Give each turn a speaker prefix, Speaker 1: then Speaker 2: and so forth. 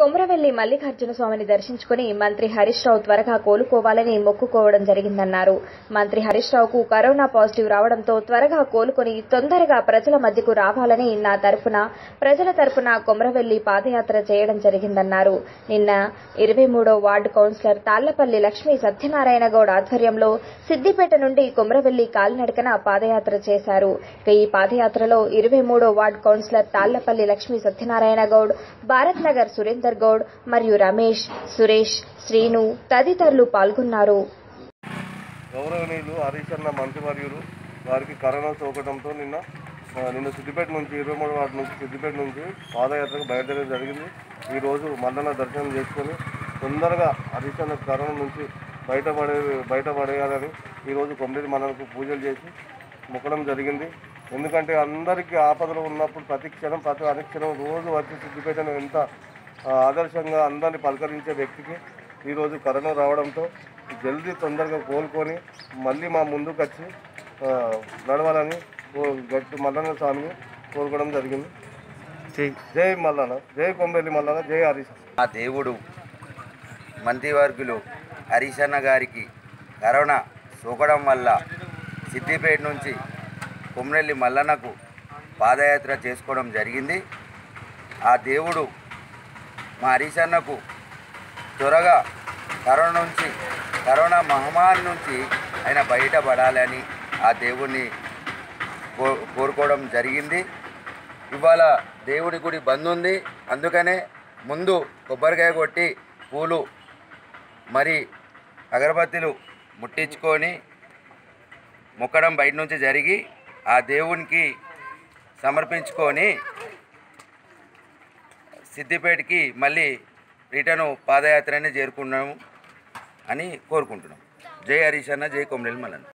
Speaker 1: కొమరవెల్లి మల్లికార్జున స్వామిని దర్శించుకుని మంత్రి హరీష్ రావు త్వరగా కోలుకోవాలని మొక్కుకోవడం జరిగిందన్నారు మంత్రి హరీష్ రావుకు కరోనా పాజిటివ్ రావడంతో త్వరగా కోలుకొని తొందరగా ప్రజల మధ్యకు రావాలని నా తరపున ప్రజల తరపున కొమరవెల్లి పాదయాత్ర చేయడం జరిగిందన్నారు నిన్న ఇరవై మూడో వార్డు కౌన్సిలర్ తాళ్లపల్లి లక్ష్మీ సత్యనారాయణ గౌడ్ ఆధ్వర్యంలో సిద్దిపేట నుండి కొమరవెల్లి కాలినడకన పాదయాత్ర చేశారు ఇక ఈ పాదయాత్రలో ఇరవై మూడో వార్డు కౌన్సిలర్ తాళ్లపల్లి లక్ష్మీ సత్యనారాయణ గౌడ్ భారత్ నగర్ సురేందర్ గౌడ్ మరియు రమేష్ సురేష్ శ్రీను తదితరులు పాల్గొన్నారు
Speaker 2: గౌరవనీయులు హరీష్ అన్న మంత్రివర్యులు వారికి కరోనా సోకడంతో నిన్న ఆ, నిన్న సిద్దిపేట నుంచి ఇరవై మూడు వాటి నుంచి సిద్దిపేట నుంచి పాదయాత్రకు బయలుదేరడం జరిగింది ఈరోజు మల్లన్న దర్శనం చేసుకొని తొందరగా హరీష్ అన్న కరోనా నుంచి బయటపడే బయటపడేయాలని ఈరోజు కొమ్మిది మనకు పూజలు చేసి మొక్కడం జరిగింది ఎందుకంటే అందరికీ ఆపదలు ఉన్నప్పుడు ప్రతి క్షణం ప్రతి అనుక్షణం రోజు వచ్చి సిద్దిపేటను ఎంత ఆ, ఆదర్శంగా అందరినీ పలకరించే వ్యక్తికి ఈరోజు కరోనా రావడంతో జల్దీ తొందరగా కోలుకొని మళ్ళీ మా ముందుకు వచ్చి ఆ, నడవాలని కో- గట్టి మల్లన్న స్వామిని కోరుకోవడం జరిగింది జై మల్లన్న జై కొమ్మరెల్లి మల్లన్న జై హరీష్
Speaker 3: ఆ దేవుడు మంత్రివర్గులు హరీశన్న గారికి కరోనా సోకడం వల్ల సిద్దిపేట నుంచి కొమ్రెల్లి మల్లన్నకు పాదయాత్ర చేసుకోవడం జరిగింది ఆ దేవుడు మా హరీశన్నకు త్వరగా కరోనా నుంచి కరోనా మహమ్మారి నుంచి ఆయన బయటపడాలని ఆ దేవుణ్ణి కో కోరుకోవడం జరిగింది ఇవాళ దేవుడి గుడి బంద్ ఉంది అందుకనే ముందు కొబ్బరికాయ కొట్టి పూలు మరి అగరబత్తీలు ముట్టించుకొని మొక్కడం బయట నుంచి జరిగి ఆ దేవునికి సమర్పించుకొని సిద్దిపేటకి మళ్ళీ రిటర్న్ పాదయాత్రని చేరుకున్నాము అని కోరుకుంటున్నాం జై హరీష్ అన్న జై కొమ్రెల్లి మల్లన్న